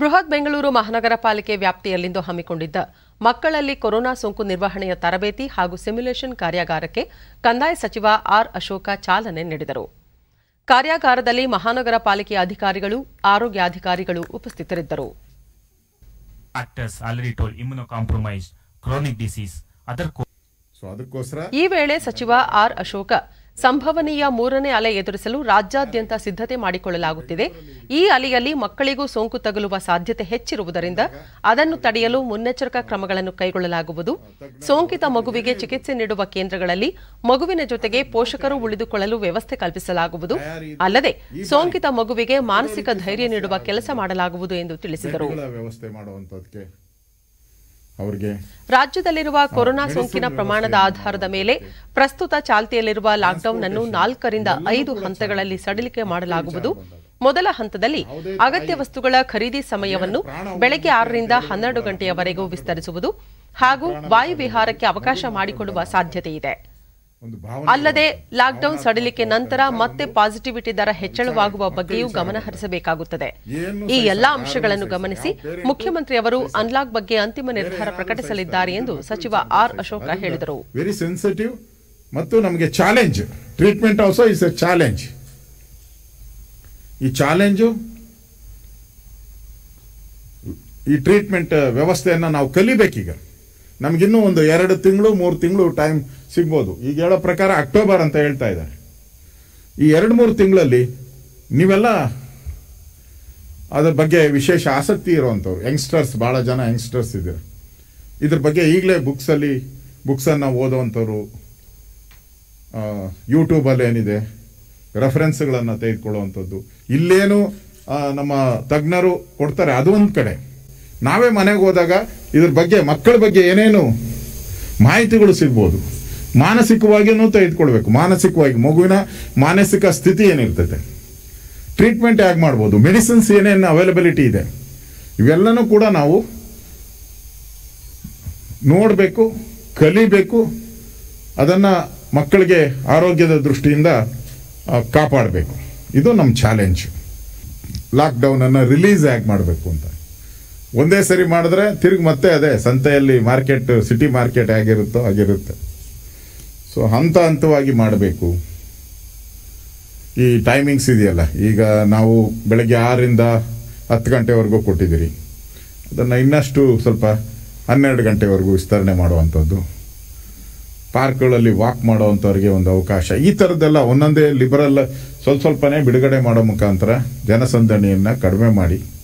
ಬೃಹತ್ ಬೆಂಗಳೂರು ಮಹಾನಗರ ಪಾಲಿಕೆ ವ್ಯಾಪ್ತಿಯಲ್ಲಿಂದು ಹಮ್ಮಿಕೊಂಡಿದ್ದ ಮಕ್ಕಳಲ್ಲಿ ಕೊರೋನಾ ಸೋಂಕು ನಿರ್ವಹಣೆಯ ತರಬೇತಿ ಹಾಗೂ ಸಿಮ್ಯುಲೇಷನ್ ಕಾರ್ಯಾಗಾರಕ್ಕೆ ಕಂದಾಯ ಸಚಿವ ಆರ್ ಅಶೋಕ ಚಾಲನೆ ನೀಡಿದರು ಕಾರ್ಯಾಗಾರದಲ್ಲಿ ಮಹಾನಗರ ಪಾಲಿಕೆಯ ಅಧಿಕಾರಿಗಳು ಆರೋಗ್ಯಾಧಿಕಾರಿಗಳು ಉಪಸ್ಥಿತರಿದ್ದರು factors already told immunocompromised, chronic disease, other co- so ಅದಕ್ಕೋಸ್ಕರ ಈ ವೇಳೆ ಸಚಿವ ಆರ್ ಅಶೋಕ ಸಂಭವನೀಯ ಮೂರನೇ ಅಲೆ ಎದುರಿಸಲು ರಾಜ್ಯಾದ್ಯಂತ ಸಿದ್ಧತೆ ಮಾಡಿಕೊಳ್ಳಲಾಗುತ್ತಿದೆ ಈ ಅಲೆಯಲ್ಲಿ ಮಕ್ಕಳಿಗೂ ಸೋಂಕು ತಗುಲುವ ಸಾಧ್ಯತೆ ಹೆಚ್ಚಿರುವುದರಿಂದ ಅದನ್ನು ತಡೆಯಲು ಮುನ್ನೆಚ್ಚರಿಕಾ ಕ್ರಮಗಳನ್ನು ಕೈಗೊಳ್ಳಲಾಗುವುದು ಸೋಂಕಿತ ಮಗುವಿಗೆ ಚಿಕಿತ್ಸೆ ನೀಡುವ ಕೇಂದ್ರಗಳಲ್ಲಿ ಮಗುವಿನ ಜೊತೆಗೆ ಪೋಷಕರು ಉಳಿದುಕೊಳ್ಳಲು ವ್ಯವಸ್ಥೆ ಕಲ್ಪಿಸಲಾಗುವುದು ಅಲ್ಲದೆ ಸೋಂಕಿತ ಮಗುವಿಗೆ ಮಾನಸಿಕ ಧೈರ್ಯ ನೀಡುವ ಕೆಲಸ ಮಾಡಲಾಗುವುದು ಎಂದು ತಿಳಿಸಿದರು ಬೆಡ್ಗಳ ವ್ಯವಸ್ಥೆ ಮಾಡುವಂಥದ್ದಕ್ಕೆ ಅವ್ರಿಗೆ ರಾಜ್ಯದಲ್ಲಿರುವ ಕೊರೋನಾ ಸೋಂಕಿನ ಪ್ರಮಾಣದ ಆಧಾರದ ಮೇಲೆ ಪ್ರಸ್ತುತ ಚಾಲ್ತಿಯಲ್ಲಿರುವ ಲಾಕ್ಡೌನ್ ಅನ್ನು ನಾಲ್ಕರಿಂದ ಐದು ಹಂತಗಳಲ್ಲಿ ಸಡಿಲಿಕೆ ಮಾಡಲಾಗುವುದು ಮೊದಲ ಹಂತದಲ್ಲಿ ಅಗತ್ಯ ವಸ್ತುಗಳ ಖರೀದಿ ಸಮಯವನ್ನು ಬೆಳಗ್ಗೆ ಆರರಿಂದ ಹನ್ನೆರಡು ಗಂಟೆಯವರೆಗೂ ವಿಸ್ತರಿಸುವುದು ಹಾಗೂ ವಾಯುವಿಹಾರಕ್ಕೆ ಅವಕಾಶ ಮಾಡಿಕೊಡುವ ಸಾಧ್ಯತೆ ಇದೆ ಒಂದು ಭಾವನೆ ಅಲ್ಲದೆ ಲಾಕ್ಡೌನ್ ಸಡಿಲಿಕೆ ನಂತರ ಮತ್ತೆ ಪಾಸಿಟಿವಿಟಿ ದರ ಹೆಚ್ಚಳವಾಗುವ ಬಗ್ಗೆಯೂ ಗಮನ ಹರಿಸಬೇಕಾಗುತ್ತದೆ ಈ ಎಲ್ಲಾ ಅಂಶಗಳನ್ನು ಗಮನಿಸಿ ಮುಖ್ಯಮಂತ್ರಿ ಅವರು ಅನ್ಲಾಕ್ ಬಗ್ಗೆ ಅಂತಿಮ ನಿರ್ಧಾರ ಪ್ರಕಟಿಸಲಿದ್ದಾರೆ ಎಂದು ಸಚಿವ ಆರ್ ಅಶೋಕ ಹೇಳಿದರು ವೆರಿ ಸೆನ್ಸಿಟಿವ್ ಮತ್ತು ನಮಗೆ challenge treatment also is a challenge ಈ ಚಾಲೆಂಜು ಈ ಟ್ರೀಟ್ಮೆಂಟ್ ವ್ಯವಸ್ಥೆಯನ್ನು ನಾವು ಕಲಿಬೇಕೀಗ ನಮಗಿನ್ನೂ ಒಂದು ಎರಡು ತಿಂಗಳು ಮೂರು ತಿಂಗಳು ಟೈಮ್ ಸಿಗ್ಬೋದು ಈಗ ಹೇಳೋ ಪ್ರಕಾರ ಅಕ್ಟೋಬರ್ ಅಂತ ಹೇಳ್ತಾ ಇದ್ದಾರೆ ಈ ಎರಡು ಮೂರು ತಿಂಗಳಲ್ಲಿ ನೀವೆಲ್ಲ ಅದ್ರ ಬಗ್ಗೆ ವಿಶೇಷ ಆಸಕ್ತಿ ಇರುವಂಥವ್ರು ಯಂಗ್ಸ್ಟರ್ಸ್ ಭಾಳ ಜನ ಯಂಗ್ಸ್ಟರ್ಸ್ ಇದ್ದಾರೆ ಇದ್ರ ಬಗ್ಗೆ ಈಗಲೇ ಬುಕ್ಸಲ್ಲಿ ಬುಕ್ಸನ್ನು ಓದುವಂಥವ್ರು ಯೂಟ್ಯೂಬಲ್ಲಿ ಏನಿದೆ ರೆಫರೆನ್ಸ್ಗಳನ್ನು ತೆಗೆದುಕೊಳ್ಳುವಂಥದ್ದು ಇಲ್ಲೇನು ಆ, ನಮ್ಮ ತಜ್ಞರು ಕೊಡ್ತಾರೆ ಅದು ಒಂದು ಕಡೆ ನಾವೇ ಮನೆಗೆ ಹೋದಾಗ ಇದ್ರ ಬಗ್ಗೆ ಮಕ್ಕಳ ಬಗ್ಗೆ ಏನೇನು ಮಾಹಿತಿಗಳು ಸಿಗ್ಬೋದು ಮಾನಸಿಕವಾಗಿಯೂ ತೆಗೆದುಕೊಳ್ಬೇಕು ಮಾನಸಿಕವಾಗಿ ಮಗುವಿನ ಮಾನಸಿಕ ಸ್ಥಿತಿ ಏನಿರ್ತದೆ ಟ್ರೀಟ್ಮೆಂಟ್ ಹೇಗೆ ಮಾಡ್ಬೋದು ಮೆಡಿಸಿನ್ಸ್ ಏನೇನು ಅವೈಲಬಿಲಿಟಿ ಇದೆ ಇವೆಲ್ಲನೂ ಕೂಡ ನಾವು ನೋಡಬೇಕು ಕಲಿಬೇಕು ಅದನ್ನು ಮಕ್ಕಳಿಗೆ ಆರೋಗ್ಯದ ದೃಷ್ಟಿಯಿಂದ ಆ, ಕಾಪಾಡಬೇಕು ಇದು ನಮ್ಮ ಚಾಲೆಂಜ್ ಲಾಕ್ಡೌನನ್ನು ರಿಲೀಸ್ ಹೇಗೆ ಮಾಡಬೇಕು ಅಂತ ಒಂದೇ ಸರಿ ಮಾಡಿದ್ರೆ ತಿರುಗಿ ಮತ್ತೆ ಅದೇ ಸಂತೆಯಲ್ಲಿ ಮಾರ್ಕೆಟ್ ಸಿಟಿ ಮಾರ್ಕೆಟ್ ಹೇಗಿರುತ್ತೋ ಹಾಗಿರುತ್ತೆ ಸೊ ಹಂತ ಹಂತವಾಗಿ ಮಾಡಬೇಕು ಈ ಟೈಮಿಂಗ್ಸ್ ಇದೆಯಲ್ಲ ಈಗ ನಾವು ಬೆಳಗ್ಗೆ ಆರರಿಂದ ಹತ್ತು ಗಂಟೆವರೆಗೂ ಕೊಟ್ಟಿದ್ದೀರಿ ಅದನ್ನು ಇನ್ನಷ್ಟು ಸ್ವಲ್ಪ ಹನ್ನೆರಡು ಗಂಟೆವರೆಗೂ ವಿಸ್ತರಣೆ ಮಾಡುವಂಥದ್ದು ಪಾರ್ಕ್ಗಳಲ್ಲಿ ವಾಕ್ ಮಾಡುವಂಥವ್ರಿಗೆ ಒಂದು ಅವಕಾಶ ಈ ಥರದ್ದೆಲ್ಲ ಒಂದೊಂದೇ ಲಿಬರಲ್ ಸ್ವಲ್ಪ ಸ್ವಲ್ಪನೇ ಬಿಡುಗಡೆ ಮಾಡೋ ಮುಖಾಂತರ ಜನಸಂದಣಿಯನ್ನು ಕಡಿಮೆ ಮಾಡಿ